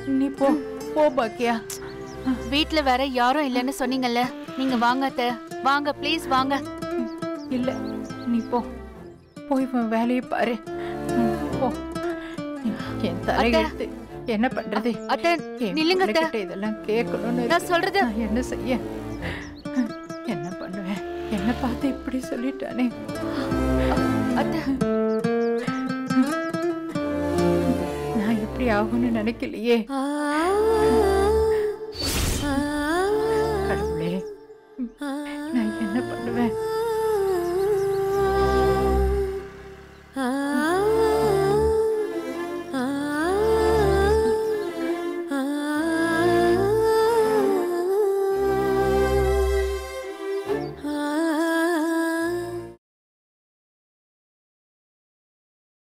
நீ போ போ பாக்கியா வீட்ல வேற யாரும் இல்லைன்னு சொன்னீங்கல்ல நீங்க வாங்க அத்தை வாங்க ப்ளீஸ் வாங்க இல்ல நீ போ போய் உன் வேலையை பாரு ம், போ என் தலையெழுத்து என்ன பண்றது அத்தை என் நில்லுங்க அத்தை பிள்ளைகிட்ட இதெல்லாம் கேட்கணும்னு இருக்கு. நான் சொல்றது நான் என்ன செய்ய என்ன பண்ணுவேன் என்ன பார்த்து இப்படி சொல்லிட்டானே அத்தை நான் இப்படி ஆகும்னு நினைக்கலையே ஆ